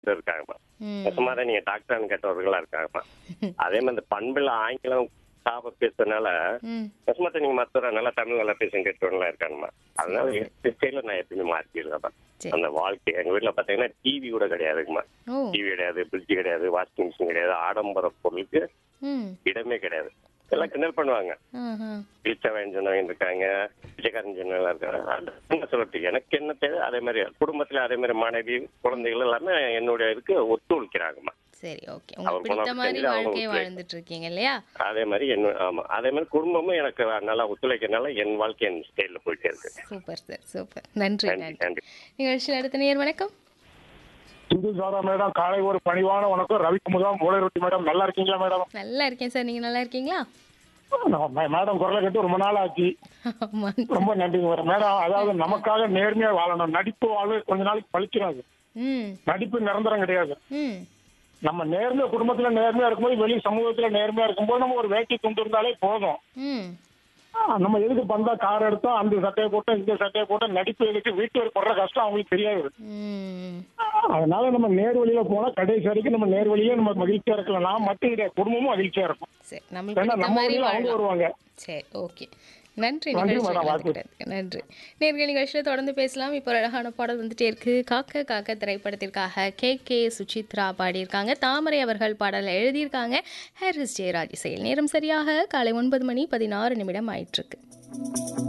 Doctor இருக்காங்கம்மா ம் நெசமாதான் நீங்க டாக்டர்னு கேட்டவர்களா இருக்காங்கம்மா அதே மாதிரி இந்த பண்புல ஆங்கிலம் சாப்ப பேசுறதுனால ம் நெசமாத்த நீங்க மத்தவர நல்லா தமிழ் நல்லா பேசும் கேட்டவங்களா இருக்காங்கம்மா அதனால ஸ்டைல நான் எப்பயுமே மாற்றிருக்கேன் சரி. அந்த வாழ்க்கை எங்க வீட்டுல பாத்தீங்கன்னா டிவி கூட கிடையாதுங்கம்மா ஓ டிவி கிடையாது ஃப்ரிட்ஜ் கிடையாது வாஷிங் மிஷின் கிடையாது ஆடம்பர பொருளுக்கு ம் இடமே கிடையாது எல்லாம் கிண்டல் பண்ணுவாங்க ஆஹா பீச்சா சொன்னவங்க இருக்காங்க பிச்சைக்காரன் சொன்னவங்க இருக்காங்க அது என்ன சொல்றது எனக்கு என்ன தேவை அதே மாதிரி குடும்பத்துல அதே மாதிரி மனைவி குழந்தைகள் எல்லாமே என்னுடைய இதுக்கு ஒத்துழைக்கிறாங்கம்மா சரி ஓகே அவர் உங்களுக்கு பிடித்த போனா மாதிரி செஞ்சு அவங்க வாழ்க்கையை வீட்டுல- வாழ்ந்துட்டு இருக்கீங்க இல்லையா அதே மாதிரி என்ன ஆமா அதே மாதிரி குடும்பமும் எனக்கு நல்லா ஒத்துழைக்கிறதுனால என் வாழ்க்கை என் ஸ்டைல்ல போயிட்டே இருக்கு சூப்பர் சார் சூப்பர் நன்றி நன்றி நன்றி நன்றி நிகழ்ச்சியில் அடுத்த நேர் வணக்கம் இந்து சாரா மேடம் காலை ஒரு பணிவான வணக்கம் ரவிக்குமுதம் மூளை ரொட்டி மேடம் நல்லா இருக்கீங்களா மேடம் நல்லா இருக்கேன் சார் நீங்க நல்லா இருக்கீங்களா நான் மே- மேடம் குரலை கேட்டு ரொம்ப நாள் ஆச்சு ஆமா ரொம்ப நன்றிங்க மேடம் மேடம் அதாவது நமக்காக நேர்மையா வாழணும் நடிப்பு வாழ்வு கொஞ்ச நாளைக்கு பழிச்சிடாது ம் நடிப்பு நிரந்தரம் கிடையாது ம் நம்ம நேர்மையா குடும்பத்துல நேர்மையா இருக்கும்போது வெளி சமூகத்துல நேர்மையா இருக்கும்போது நம்ம ஒரு வேட்டி துண்டு இருந்தாலே போதும் ம் ஆ, நம்ம எதுக்கு பந்தா கார் எடுத்தோம் அந்த சட்டையை போட்டோம் இந்த சட்டையை போட்டோம் நடிப்பு எதுக்கு வீட்டு படுற கஷ்டம் அவங்களுக்கு தெரியாது ம் அதனால நம்ம நேர் வழியில போனா கடைசி வரைக்கும் நம்ம நேர் வழியே நம்ம மகிழ்ச்சியா இருக்கலாம் நான் மட்டும் கிடையாது குடும்பமும் மகிழ்ச்சியா இருக்கும் சரி நம்மளுக்கு ஏன்னா பிடித்த நம்ம மாதிரி வழியில அவங்க வாழலாம் வருவாங்க சரி ஓகே நன்றி நன்றி நிகழ்ச்சியில் மேடம், வாழ்த்து. கலந்துக்கிட்டதுக்கு நன்றி நேர்கள் நிகழ்ச்சியில் தொடர்ந்து பேசலாம் இப்போ ஒரு அழகான பாடல் வந்துட்டே இருக்கு காக்க காக்க திரைப்படத்திற்காக கே கே சுசித்ரா பாடியிருக்காங்க தாமரை அவர்கள் பாடலை எழுதியிருக்காங்க ஹாரிஸ் ஜெயராஜ் இசையில் நேரம் சரியாக காலை ஒன்பது மணி பதினாறு நிமிடம் ஆயிட்டிருக்கு